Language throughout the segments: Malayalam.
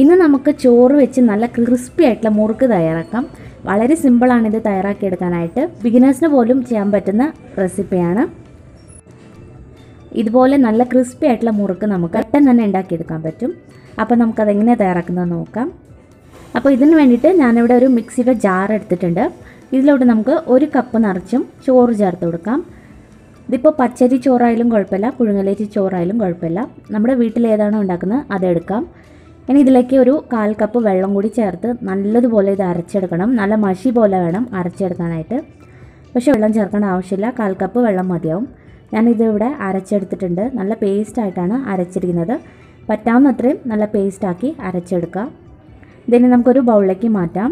ഇന്ന് നമുക്ക് ചോറ് വെച്ച് നല്ല ക്രിസ്പി ആയിട്ടുള്ള മുറുക്ക് തയ്യാറാക്കാം വളരെ സിമ്പിളാണ് ഇത് തയ്യാറാക്കിയെടുക്കാനായിട്ട് ബിഗിനേഴ്സിന് പോലും ചെയ്യാൻ പറ്റുന്ന റെസിപ്പിയാണ് ഇതുപോലെ നല്ല ക്രിസ്പി ആയിട്ടുള്ള മുറുക്ക് നമുക്ക് പെട്ടെന്ന് തന്നെ ഉണ്ടാക്കിയെടുക്കാൻ പറ്റും അപ്പോൾ നമുക്കതെങ്ങനെ തയ്യാറാക്കുന്നത് നോക്കാം അപ്പോൾ ഇതിന് വേണ്ടിയിട്ട് ഞാനിവിടെ ഒരു മിക്സിയുടെ ജാർ എടുത്തിട്ടുണ്ട് ഇതിലോട്ട് നമുക്ക് ഒരു കപ്പ് നിറച്ചും ചോറ് ചേർത്ത് കൊടുക്കാം ഇതിപ്പോൾ പച്ചരി ചോറായാലും കുഴപ്പമില്ല പുഴുങ്ങലേരി ചോറായാലും കുഴപ്പമില്ല നമ്മുടെ വീട്ടിൽ ഏതാണോ ഉണ്ടാക്കുന്നത് അതെടുക്കാം ഇനി ഇതിലേക്ക് ഒരു കാൽ കപ്പ് വെള്ളം കൂടി ചേർത്ത് നല്ലതുപോലെ ഇത് അരച്ചെടുക്കണം നല്ല മഷി പോലെ വേണം അരച്ചെടുക്കാനായിട്ട് പക്ഷേ വെള്ളം ചേർക്കേണ്ട ആവശ്യമില്ല കാൽ കപ്പ് വെള്ളം മതിയാവും ഞാനിത് ഇവിടെ അരച്ചെടുത്തിട്ടുണ്ട് നല്ല പേസ്റ്റായിട്ടാണ് അരച്ചിരിക്കുന്നത് പറ്റാവുന്നത്രയും നല്ല പേസ്റ്റാക്കി അരച്ചെടുക്കുക ഇതിനെ നമുക്കൊരു ബൗളിലേക്ക് മാറ്റാം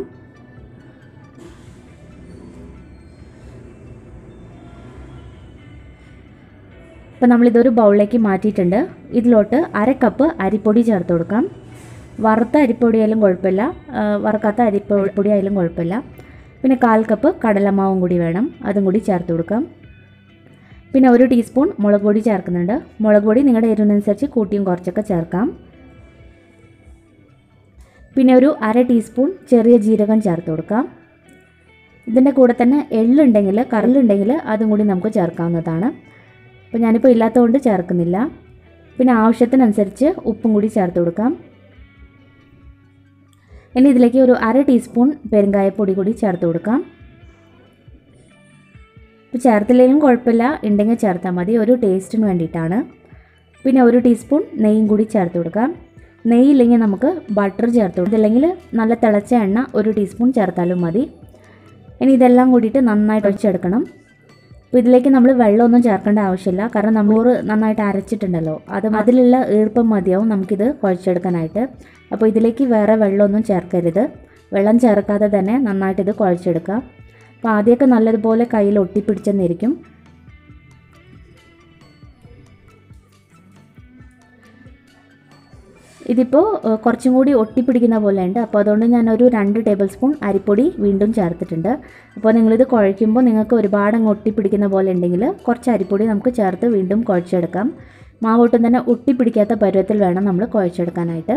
അപ്പോൾ നമ്മളിതൊരു ബൗളിലേക്ക് മാറ്റിയിട്ടുണ്ട് ഇതിലോട്ട് അര കപ്പ് അരിപ്പൊടി ചേർത്ത് കൊടുക്കാം വറുത്ത അരിപ്പൊടി ആയാലും കുഴപ്പമില്ല ആ, വറുക്കാത്ത അരിപ്പൊടി ആയാലും കുഴപ്പമില്ല പിന്നെ കാൽ കപ്പ് കടലമാവും കൂടി വേണം അതും കൂടി ചേർത്ത് കൊടുക്കാം പിന്നെ ഒരു ടീസ്പൂൺ മുളക് പൊടി ചേർക്കുന്നുണ്ട് മുളക് പൊടി നിങ്ങളുടെ എരിവിനനുസരിച്ച് കൂട്ടിയും കുറച്ചൊക്കെ ചേർക്കാം പിന്നെ ഒരു അര ടീസ്പൂൺ ചെറിയ ജീരകം ചേർത്ത് കൊടുക്കാം ഇതിൻ്റെ കൂടെ തന്നെ എള്ളുണ്ടെങ്കിൽ കറലുണ്ടെങ്കിൽ അതും കൂടി നമുക്ക് ചേർക്കാവുന്നതാണ് അപ്പോൾ ഞാനിപ്പോൾ ഇല്ലാത്തതുകൊണ്ട് ചേർക്കുന്നില്ല പിന്നെ ആവശ്യത്തിനനുസരിച്ച് ഉപ്പും കൂടി ചേർത്ത് കൊടുക്കാം ഇനി ഇതിലേക്ക് ഒരു അര ടീസ്പൂൺ പെരുങ്കായപ്പൊടി കൂടി ചേർത്ത് കൊടുക്കാം ഇപ്പോൾ ചേർത്തില്ലെങ്കിലും കുഴപ്പമില്ല ഉണ്ടെങ്കിൽ ചേർത്താൽ മതി ഒരു ടേസ്റ്റിന് വേണ്ടിയിട്ടാണ് പിന്നെ ഒരു ടീസ്പൂൺ നെയ്യും കൂടി ചേർത്ത് കൊടുക്കാം നെയ്യില്ലെങ്കിൽ നമുക്ക് ബട്ടർ ചേർത്ത് കൊടുക്കാം ഇല്ലെങ്കിൽ നല്ല തിളച്ച എണ്ണ ഒരു ടീസ്പൂൺ ചേർത്താലും മതി ഇനി ഇതെല്ലാം കൂടിയിട്ട് നന്നായിട്ട് ഒഴിച്ചെടുക്കണം അപ്പോൾ ഇതിലേക്ക് നമ്മൾ വെള്ളമൊന്നും ചേർക്കേണ്ട ആവശ്യമില്ല കാരണം നമ്മൾ നന്നായിട്ട് അരച്ചിട്ടുണ്ടല്ലോ അത് അതിലുള്ള ഈർപ്പം മതിയാവും നമുക്കിത് കുഴച്ചെടുക്കാനായിട്ട് അപ്പോൾ ഇതിലേക്ക് വേറെ വെള്ളമൊന്നും ചേർക്കരുത് വെള്ളം ചേർക്കാതെ തന്നെ നന്നായിട്ട് ഇത് കുഴച്ചെടുക്കുക അപ്പോൾ ആദ്യമൊക്കെ നല്ലതുപോലെ കയ്യിൽ ഒട്ടിപ്പിടിച്ചെന്നിരിക്കും ഇതിപ്പോൾ ഏഹ്, കുറച്ചും കൂടി ഒട്ടിപ്പിടിക്കുന്ന പോലെ ഉണ്ട് അപ്പോൾ അതുകൊണ്ട് ഞാനൊരു രണ്ട് ടേബിൾ സ്പൂൺ അരിപ്പൊടി വീണ്ടും ചേർത്തിട്ടുണ്ട് അപ്പോൾ നിങ്ങളിത് കുഴയ്ക്കുമ്പോൾ നിങ്ങൾക്ക് ഒരുപാട് അങ്ങ് ഒട്ടിപ്പിടിക്കുന്ന പോലെ ഉണ്ടെങ്കിൽ കുറച്ച് അരിപ്പൊടി നമുക്ക് ചേർത്ത് വീണ്ടും കുഴച്ചെടുക്കാം മാവ് ഒട്ടും തന്നെ ഒട്ടിപ്പിടിക്കാത്ത പരുവത്തിൽ വേണം നമ്മൾ കുഴച്ചെടുക്കാനായിട്ട്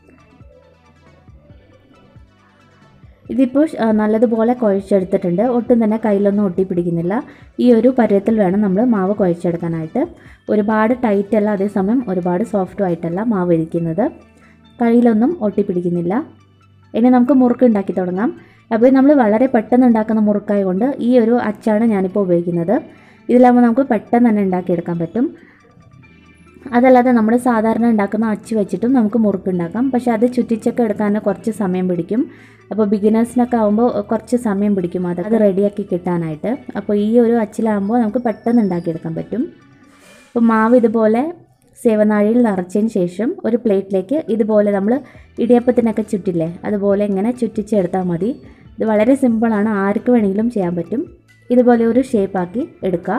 ഇതിപ്പോൾ ആ, നല്ലതുപോലെ കുഴച്ചെടുത്തിട്ടുണ്ട് ഒട്ടും തന്നെ കയ്യിലൊന്നും ഒട്ടിപ്പിടിക്കുന്നില്ല ഈ ഒരു പരുവത്തിൽ വേണം നമ്മൾ മാവ് കുഴച്ചെടുക്കാനായിട്ട് ഒരുപാട് ടൈറ്റ് അല്ല അതേസമയം ഒരുപാട് സോഫ്റ്റും ആയിട്ടല്ല മാവ് ഇരിക്കുന്നത് കയ്യിലൊന്നും ഒട്ടിപ്പിടിക്കുന്നില്ല ഇനി നമുക്ക് മുറുക്ക് ഉണ്ടാക്കി തുടങ്ങാം അപ്പോൾ നമ്മൾ വളരെ പെട്ടെന്ന് ഉണ്ടാക്കുന്ന മുറുക്കായതുകൊണ്ട് ഈ ഒരു അച്ചാണ് ഞാനിപ്പോൾ ഉപയോഗിക്കുന്നത് ഇതിലാകുമ്പോൾ നമുക്ക് പെട്ടെന്ന് തന്നെ ഉണ്ടാക്കിയെടുക്കാൻ പറ്റും അതല്ലാതെ നമ്മൾ സാധാരണ ഉണ്ടാക്കുന്ന അച്ച് വെച്ചിട്ടും നമുക്ക് മുറുക്ക് ഉണ്ടാക്കാം പക്ഷെ അത് ചുറ്റിച്ചൊക്കെ എടുക്കാൻ കുറച്ച് സമയം പിടിക്കും അപ്പോൾ ബിഗിനേഴ്സിനൊക്കെ ആകുമ്പോൾ കുറച്ച് സമയം പിടിക്കും അത് അത് റെഡിയാക്കി കിട്ടാനായിട്ട് അപ്പോൾ ഈ ഒരു അച്ചിലാകുമ്പോൾ നമുക്ക് പെട്ടെന്ന് ഉണ്ടാക്കിയെടുക്കാൻ പറ്റും അപ്പോൾ മാവ് ഇതുപോലെ സേവനാഴിയിൽ നിറച്ചതിന് ശേഷം ഒരു പ്ലേറ്റിലേക്ക് ഇതുപോലെ നമ്മൾ ഇടിയപ്പത്തിനൊക്കെ ചുറ്റില്ലേ അതുപോലെ ഇങ്ങനെ ചുറ്റിച്ചെടുത്താൽ മതി ഇത് വളരെ സിമ്പിളാണ് ആർക്ക് വേണമെങ്കിലും ചെയ്യാൻ പറ്റും ഇതുപോലെ ഒരു ഷേപ്പാക്കി എടുക്കുക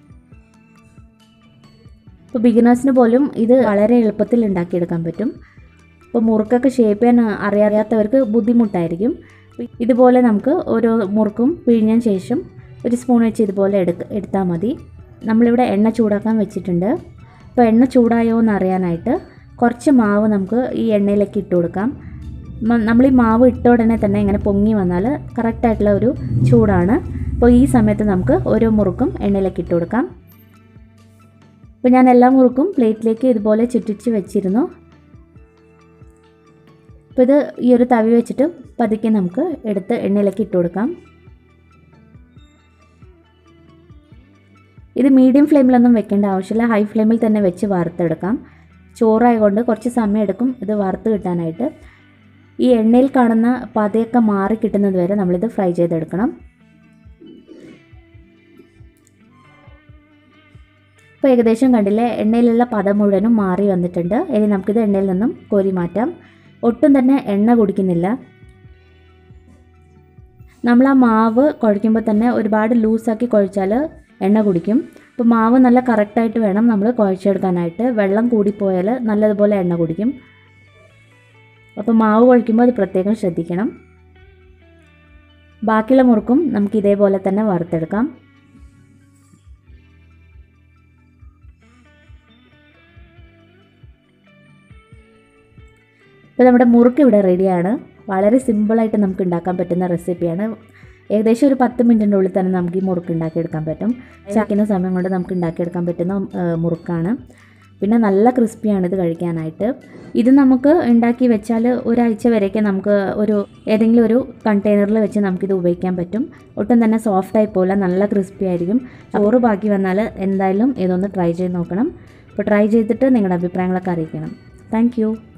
ഇപ്പോൾ ബിഗിനേഴ്സിന് പോലും ഇത് വളരെ എളുപ്പത്തിൽ ഉണ്ടാക്കിയെടുക്കാൻ പറ്റും ഇപ്പോൾ മുറുക്കൊക്കെ ഷേപ്പ് ചെയ്യാൻ അറിയാത്തവർക്ക് ബുദ്ധിമുട്ടായിരിക്കും ഇതുപോലെ നമുക്ക് ഓരോ മുറുക്കും പിഴിഞ്ഞതിന് ശേഷം ഒരു സ്പൂൺ വെച്ച് ഇതുപോലെ എടുക്ക എടുത്താൽ മതി നമ്മളിവിടെ എണ്ണ ചൂടാക്കാൻ വെച്ചിട്ടുണ്ട് അപ്പോൾ എണ്ണ ചൂടായോ എന്ന് അറിയാനായിട്ട് കുറച്ച് മാവ് നമുക്ക് ഈ എണ്ണയിലേക്ക് ഇട്ട് കൊടുക്കാം മ- നമ്മൾ ഈ മാവ് ഇട്ട ഉടനെ തന്നെ ഇങ്ങനെ പൊങ്ങി വന്നാൽ കറക്റ്റായിട്ടുള്ള ഒരു ചൂടാണ് അപ്പോൾ ഈ സമയത്ത് നമുക്ക് ഓരോ മുറുക്കും എണ്ണയിലേക്ക് ഇട്ട് കൊടുക്കാം അപ്പോൾ ഞാൻ എല്ലാ മുറുക്കും പ്ലേറ്റിലേക്ക് ഇതുപോലെ ചുറ്റിച്ച് വെച്ചിരുന്നു അപ്പോൾ ഇത് ഈ ഒരു തവി വെച്ചിട്ട് പതുക്കെ നമുക്ക് എടുത്ത് എണ്ണയിലേക്ക് ഇട്ട് കൊടുക്കാം ഇത് മീഡിയം ഫ്ലെയിമിലൊന്നും വെക്കേണ്ട ആവശ്യമില്ല ഹൈ ഫ്ലെയിമിൽ തന്നെ വെച്ച് വറുത്തെടുക്കാം ചോറായതുകൊണ്ട് കുറച്ച് സമയം എടുക്കും ഇത് വറുത്ത് കിട്ടാനായിട്ട് ഈ എണ്ണയിൽ കാണുന്ന പതയൊക്കെ മാറി കിട്ടുന്നത് വരെ നമ്മളിത് ഫ്രൈ ചെയ്തെടുക്കണം ഇപ്പോൾ ഏകദേശം കണ്ടില്ലേ എണ്ണയിലുള്ള പദം മുഴുവനും മാറി വന്നിട്ടുണ്ട് ഇനി നമുക്കിത് എണ്ണയിൽ നിന്നും കോരി മാറ്റാം ഒട്ടും തന്നെ എണ്ണ കുടിക്കുന്നില്ല നമ്മൾ ആ മാവ് കുഴയ്ക്കുമ്പോൾ തന്നെ ഒരുപാട് ലൂസാക്കി കുഴച്ചാൽ എണ്ണ കുടിക്കും അപ്പോൾ മാവ് നല്ല കറക്റ്റായിട്ട് വേണം നമ്മൾ കുഴച്ചെടുക്കാനായിട്ട് വെള്ളം കൂടിപ്പോയാൽ നല്ലതുപോലെ എണ്ണ കുടിക്കും അപ്പോൾ മാവ് കുഴയ്ക്കുമ്പോൾ അത് പ്രത്യേകം ശ്രദ്ധിക്കണം ബാക്കിയുള്ള മുറുക്കും നമുക്ക് ഇതേപോലെ തന്നെ വറുത്തെടുക്കാം ഇപ്പോൾ നമ്മുടെ മുറുക്ക് ഇവിടെ റെഡിയാണ് വളരെ സിമ്പിളായിട്ട് നമുക്ക് ഉണ്ടാക്കാൻ പറ്റുന്ന റെസിപ്പിയാണ് ഏകദേശം ഒരു പത്ത് മിനിറ്റിൻ്റെ ഉള്ളിൽ തന്നെ നമുക്ക് ഈ മുറുക്ക് ഉണ്ടാക്കിയെടുക്കാൻ പറ്റും ചാക്കുന്ന സമയം കൊണ്ട് നമുക്ക് ഉണ്ടാക്കിയെടുക്കാൻ പറ്റുന്ന ആ, മുറുക്കാണ് പിന്നെ നല്ല ക്രിസ്പിയാണ് ഇത് കഴിക്കാനായിട്ട് ഇത് നമുക്ക് ഉണ്ടാക്കി വെച്ചാൽ ഒരാഴ്ച വരെയൊക്കെ നമുക്ക് ഒരു ഏതെങ്കിലും ഒരു കണ്ടെയ്നറിൽ വെച്ച് നമുക്കിത് ഉപയോഗിക്കാൻ പറ്റും ഒട്ടും തന്നെ സോഫ്റ്റായി പോലെ നല്ല ക്രിസ്പി ആയിരിക്കും ചോറ് ബാക്കി വന്നാൽ എന്തായാലും ഇതൊന്ന് ട്രൈ ചെയ്ത് നോക്കണം അപ്പോൾ ട്രൈ ചെയ്തിട്ട് നിങ്ങളുടെ അഭിപ്രായങ്ങളൊക്കെ അറിയിക്കണം താങ്ക്